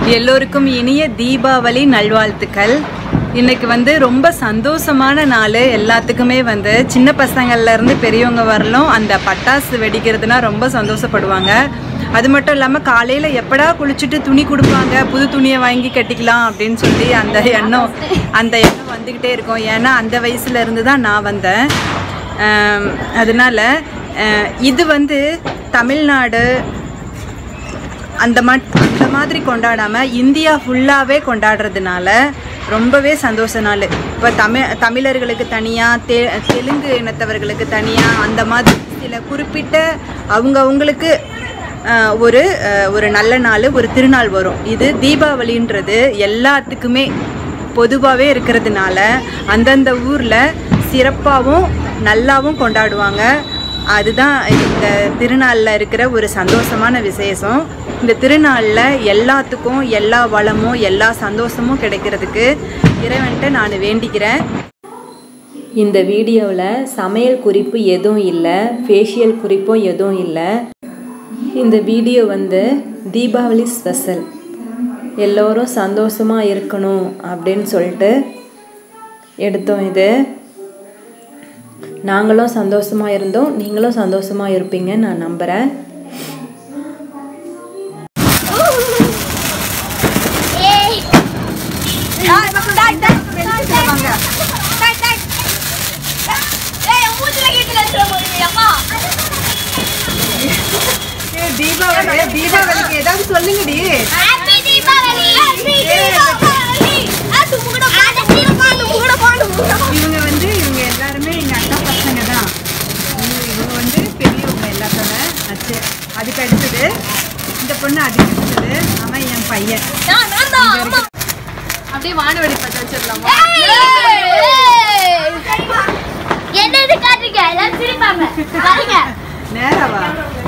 எல்லோருக்கும் இனிய தீபாவளி நல்வாழ்த்துக்கள் இன்னைக்கு வந்து ரொம்ப சந்தோஷமான நாள் எல்லாத்துக்குமே வந்து சின்ன பசங்கள்ல இருந்து பெரியவங்க வரலும் அந்த பட்டாசு வெடிக்கிறதுனா ரொம்ப சந்தோஷப்படுவாங்க அது மட்டும் இல்லாமல் காலையில் எப்படா குளிச்சுட்டு துணி கொடுப்பாங்க புது துணியை வாங்கி கட்டிக்கலாம் அப்படின்னு சொல்லி அந்த எண்ணம் அந்த எண்ணம் வந்துக்கிட்டே இருக்கும் ஏன்னா அந்த வயசுல இருந்து தான் நான் வந்தேன் ஆம், அதனால அஹ், இது வந்து தமிழ்நாடு அந்த மட் அந்த மாதிரி கொண்டாடாம இந்தியா ஃபுல்லாகவே கொண்டாடுறதுனால ரொம்பவே சந்தோஷ நாள் இப்போ தமிழ் தமிழர்களுக்கு தனியாக தெ தெலுங்கு இனத்தவர்களுக்கு தனியாக அந்த மாதிரி சில குறிப்பிட்ட அவங்க அவங்களுக்கு ஆஹ், ஒரு ஆஹ், ஒரு நல்ல நாள் ஒரு திருநாள் வரும் இது தீபாவளின்றது எல்லாத்துக்குமே பொதுவாகவே இருக்கிறதுனால அந்தந்த ஊரில் சிறப்பாகவும் நல்லாவும் கொண்டாடுவாங்க அதுதான் இந்த திருநாளில் இருக்கிற ஒரு சந்தோஷமான விசேஷம் இந்த திருநாளில் எல்லாத்துக்கும் எல்லா வளமும் எல்லா சந்தோஷமும் கிடைக்கிறதுக்கு இறைவன்ட்ட நான் வேண்டிக்கிறேன் இந்த வீடியோவில் சமையல் குறிப்பு எதுவும் இல்லை ஃபேஷியல் குறிப்பும் எதுவும் இல்லை இந்த வீடியோ வந்து தீபாவளி ஸ்பெஷல் எல்லோரும் சந்தோஷமாக இருக்கணும் அப்படின்னு சொல்லிட்டு எடுத்தோம் இது நாங்களும் சந்தோஷமாக இருந்தோம் நீங்களும் சந்தோஷமாக இருப்பீங்கன்னு நான் நம்புகிறேன் தீபாவளி தீபாவளிக்கு ஏதாவது சொல்லுங்கடி இவங்க வந்து இவங்க எல்லாருமே எங்க அக்கா பசங்க தான் இவங்க இவங்க வந்து பெரியவங்க எல்லாத்தோட அச்சு அதுக்கு அடுத்தது இந்த பொண்ணு அதுக்கு அடுத்தது அவன் என் பையன் அப்படியே வானவெடி பத்த வச்சிடலாமா என்னது காட்டுங்க எல்லாரும் சிரிப்பாங்க பாருங்க நேராவா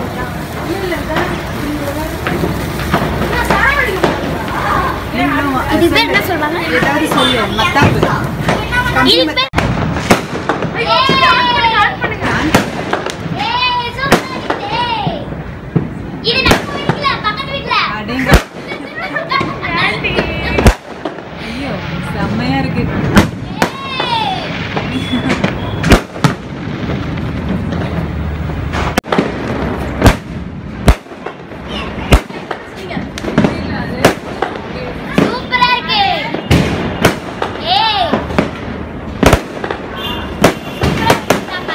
நீங்களும் இது பேர் என்ன சொல்லுவாங்க ஏதாவது சொல்லு மத்தாப்பு கம்பி இது மத்தாப்பு. பேர் ஏய், சூப்பரா இருக்குதே. இது நம்ம வீட்டுல, பக்கத்து வீட்டுல. அடேங்க ஐயோ செம்மையா இருக்கு ஏய். சூப்பரா இருக்கு ஏய் சூப்பரா இருக்கு சாம்பார்.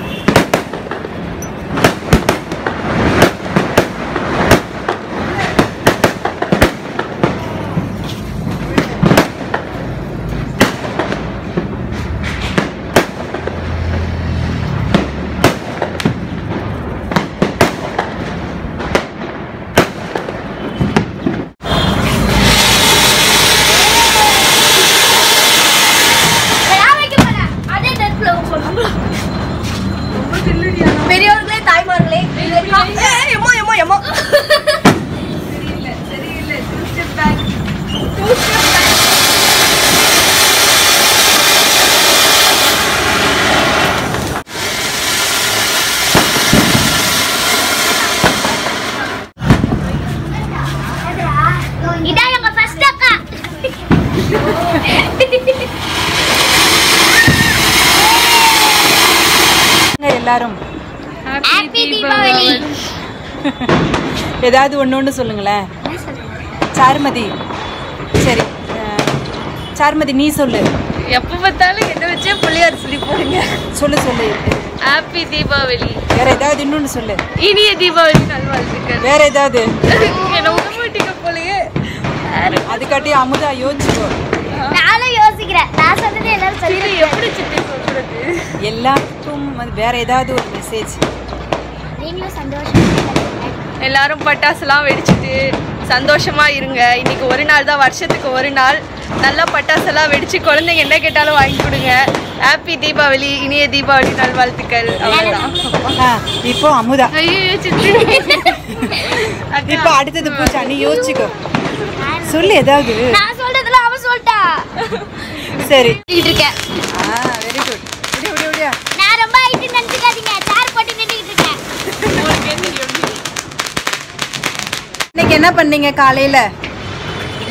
நான் வைக்க போறேன். அதே நெருப்புல வைப்போம். பெரியவர்களே தாய்மார்களே ஏய், எம்மோ எம்மோ எம்மோ இதான் எங்க ஃபர்ஸ்ட் அக்கா எல்லாரும் ஹாப்பி தீபாவளி ஏதாவது ஒன்று ஒன்று சொல்லுங்களேன் சாருமதி சரி அஹ், சாருமதி நீ சொல்லு எப்ப பார்த்தாலும் என்ன வச்சே புள்ளியார் சொல்லி போடுங்க சொல்லு சொல்லு ஹாப்பி தீபாவளி வேற ஏதாவது இன்னொன்று சொல்லு இனிய தீபாவளி நல்வாழ்த்துக்கள் வேற ஏதாவது என்ன விட மாட்டீங்க போலயே அதுக்காட்டி அமுதா யோசிச்சுக்கோ நானும் யோசிக்கிறேன் நான் சொன்னது எல்லாரும் இது சொல்லி எப்படி சித்தி சொல்றது எல்லாருக்கும் வந்து வேற ஏதாவது ஒரு மெசேஜ் நீங்களும் சந்தோஷமா எல்லாரும் பட்டாசுலாம் வெடிச்சிட்டு சந்தோஷமா இருங்க இன்னைக்கு ஒரு நாள் தான் வருஷத்துக்கு ஒரு நாள் நல்லா பட்டாசெல்லாம் வெடிச்சு குழந்தைங்க என்ன கேட்டாலும் வாங்கி கொடுங்க ஹாப்பி தீபாவளி இனிய தீபாவளி நல்வாழ்த்துக்கள் அவ்வளோதான் இப்போ அமுதா ஐயோ சித்தி இப்போ அடுத்தது பூஜா நீ யோசிச்சுக்கோ சொல்லு ஏதாவது நான் சொல்றதுல அவன் சொல்லிட்டா சரி நின்னுட்டு இருக்கேன் ஆ வெரி குட் விடியா விடியா விடியா நான் ரொம்ப ஹைட் நினைச்சுக்காதீங்க சேர் போட்டு நின்னுட்டு இருக்கேன் இன்னைக்கு என்ன பண்ணீங்க காலையில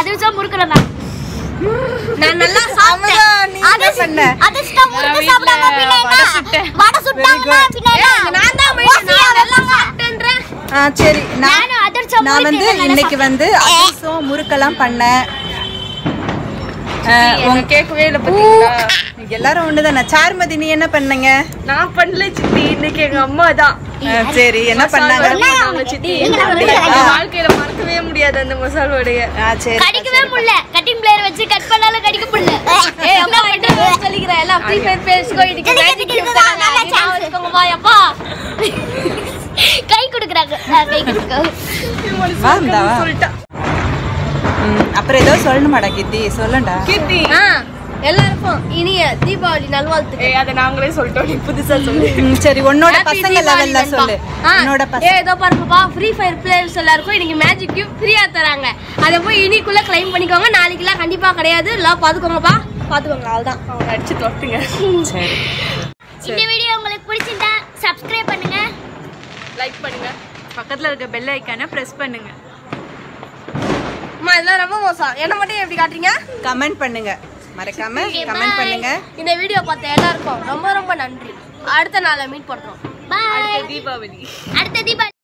அதிர்ஷ்டம் முறுக்குறேன் நான் நான் நல்லா அமுதா, நீ என்ன பண்ண? அதிர்ஷ்டம் முறுக்கு சாப்பிடாம பின்ன என்ன? வடை சுட்டேன். வடை சுட்டாங்கன்னா பின்ன என்ன? நான் தான் ஓசியா வெள்ளம் சாப்பிட்டேன்றேன். ஆ சரி நான் நானும் அதிர்ஷ்டம் நான் வந்து முறுக்கு நல்லா இன்னைக்கு வந்து அதிரசம் முறுக்கெல்லாம் பண்ணேன் ஆ, உங்க கேட்கவே இல்லை பார்த்தீங்களா எல்லாரும் ஒண்ணுதானே சார்மதி நீ என்ன பண்ணீங்க நான் பண்ணல சித்தி இன்னைக்கு எங்க அம்மா தான் ஆ, சரி என்ன பண்ணாங்க பண்ணாங்க சித்தி அப்படியா? எங்க வாழ்க்கையில மறக்கவே முடியாது அந்த மசால் வடைய ஆ சரி கடிக்கவே முடியல கட்டிங் பிளேயர் வச்சு கட் பண்ணாலும் கடிக்க முடியல ஏய் அம்மா பண்றது சொல்லிக்கிறேன் எல்லாம் ஃப்ரீ ஃபயர் பேஸ்கோ இதுக்கு மேஜிக் வச்சுக்கோங்க வா அப்பா கை கொடுக்குறாங்க ஆ, கை கொடுக்குறாங்க வா இந்தா வா சொல்லிட்டா ம், அப்புறம் ஏதோ சொல்லணுமாடா கீர்த்தி சொல்லண்டா கீர்த்தி ஆ எல்லாருக்கும் இனிய தீபாவளி நல்வாழ்த்துக்கள் ஏய் அதை நாங்களே சொல்லிட்டோம் நீ புதுசா சொல்லு ம், சரி உன்னோட Happy பசங்க தீபாவளி லெவல்ல நண்பா. சொல்லு ஆ, உன்னோட ஏ பசங்க இதோ பாருங்கப்பா ஃப்ரீ ஃபயர் பிளேயர்ஸ் எல்லாருக்கும் இன்னைக்கு மேஜிக் கியூப் ஃப்ரீயா தராங்க அதை போய் இனிக்குள்ள கிளைம் பண்ணிக்கோங்க நாளைக்கெல்லாம் கண்டிப்பா கிடையாது எல்லாம் பாத்துக்கோங்கப்பா பாத்துக்கோங்க அவ்வளவுதான் அவங்க அடிச்சு தொட்டுங்க சரி இந்த வீடியோ உங்களுக்கு பிடிச்சிருந்தா சப்ஸ்கிரைப் பண்ணுங்க லைக் பண்ணுங்க பக்கத்துல இருக்க பெல் ஐக்கானை பிரஸ் பண்ணுங்க அம்மா இதெல்லாம் ரொம்ப மோசம் என்ன மட்டும் எப்படி காட்டுறீங்க கமெண்ட் பண்ணுங்க மறக்காம கமெண்ட் பண்ணுங்க இந்த வீடியோ பார்த்த எல்லாருக்கும் ரொம்ப ரொம்ப நன்றி அடுத்த நாளை மீட் பண்றோம் பாய் தீபாவளி அடுத்த தீபாவளி